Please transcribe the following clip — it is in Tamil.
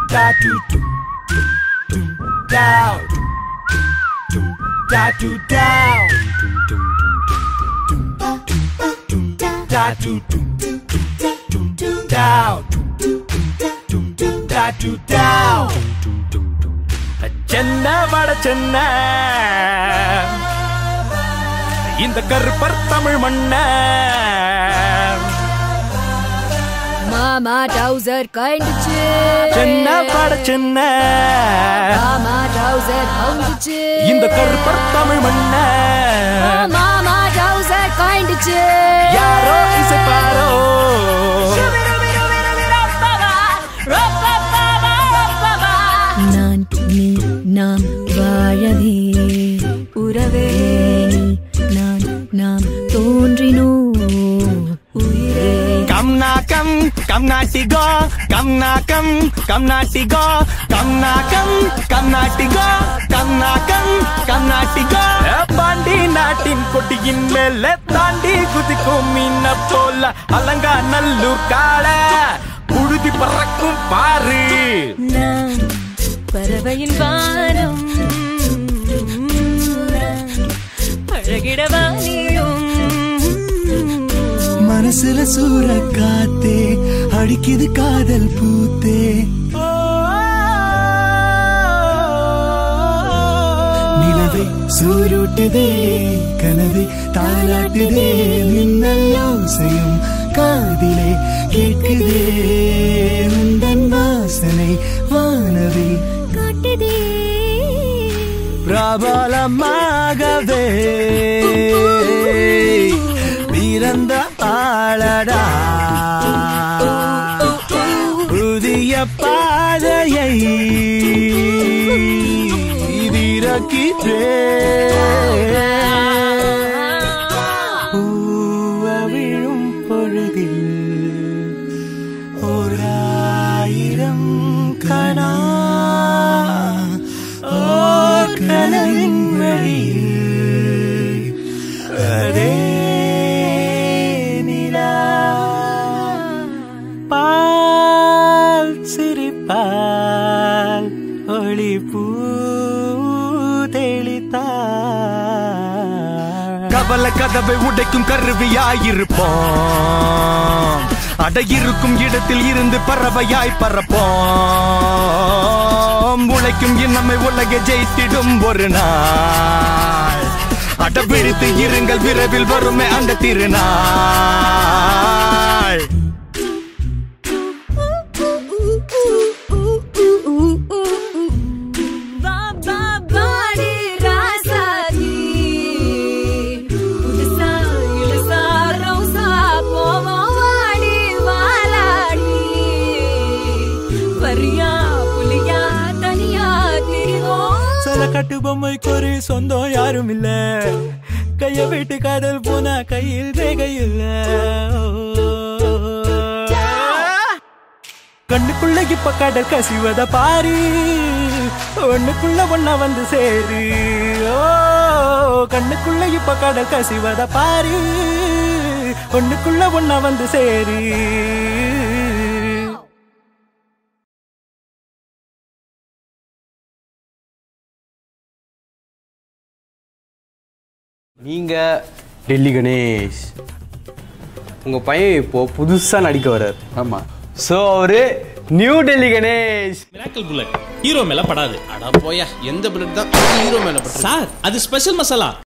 da do do do down do da do down da do do do down do da do down சென்ன வட சென்ன இந்த கருப்பர் தமிழ் மன்ன மாமா டவுசர் கண்டுச்சு சென்ன வட சென்ன மாமா டவுசர் கண்டுச்சு இந்த கருப்பர் தமிழ் மன்ன மாமா டவுசர் கண்டுச்சு யாரோ இசைப்பாரோ நான் நீ நாம் வாழவே உறவே நீ நான் நாம் தோன்றினோ உயிரே கம் நா கம் கம் நாட்டி கோ கம் நா கம் கம் நாட்டி கோ கம் நா கம் கம் நாட்டி கோ கம் நா கம் கம் நாட்டி கோ பாண்டி நாட்டின் கொடியின் மேல தாண்டி குதிக்கும் மீன போல அலங்கா நல்லூர் காள புழுதி பறக்கும் பாரு நான் பறவையின் வானம் அழகிடவா நீயும் மனசுல சூற காத்தே அடிக்குது காதல் பூத்தே நிலவை சூரூட்டுதே கனவை தாலாட்டுதே மின்னல் யோசையும் காதிலே கேட்குதே உந்தன் வாசனை வானவில் காட்டுதே பிரபலமாகவே பிறந்த ஆளடா புதிய பாதையை விழும் பொழுதில் ஓராயிரம் கணா ஓர் கனவின் வழியில் அதே நிலா பால் சிரிப்பால் ஒளி பூ கவல கதவை உடைக்கும் கருவியாயிருப்போம் அடையிருக்கும் இடத்தில் இருந்து பறவையாய் பறப்போம் உழைக்கும் நம்மை உலக ஜெயித்திடும் ஒரு நாள் அடபிடித்து இருங்கள் விரைவில் வருமே அந்த திருநாள் பாடி ராசாதி புதுசா இழுசா ரோசா போவோம் வாடி வாலாடி வரியா புலியா தனியா திரிவோம் சில கட்டு பொம்மைக்கு ஒரு சொந்தம் யாரும் இல்ல கைய விட்டு காதல் போனா கையில் ரேகை இல்ல கண்ணுக்குள்ள இப்ப கடல் கசிவத பாரு ஒண்ணுக்குள்ள ஒண்ணா வந்து சேரு ஓ கண்ணுக்குள்ள இப்ப கடல் கசிவத பாரு ஒண்ணுக்குள்ள ஒண்ணா வந்து சேரு நீங்க டெல்லி கணேஷ் உங்க பையன் இப்போ புதுசா நடிக்க வர்றார் ஆமா ஸோ அவரு New Delhi Ganesh miracle bullet hero மேல படாது அடா போயா எந்த பிளட் தான் ஹீரோ மேல பட்டு சார் அது ஸ்பெஷல் மசாலா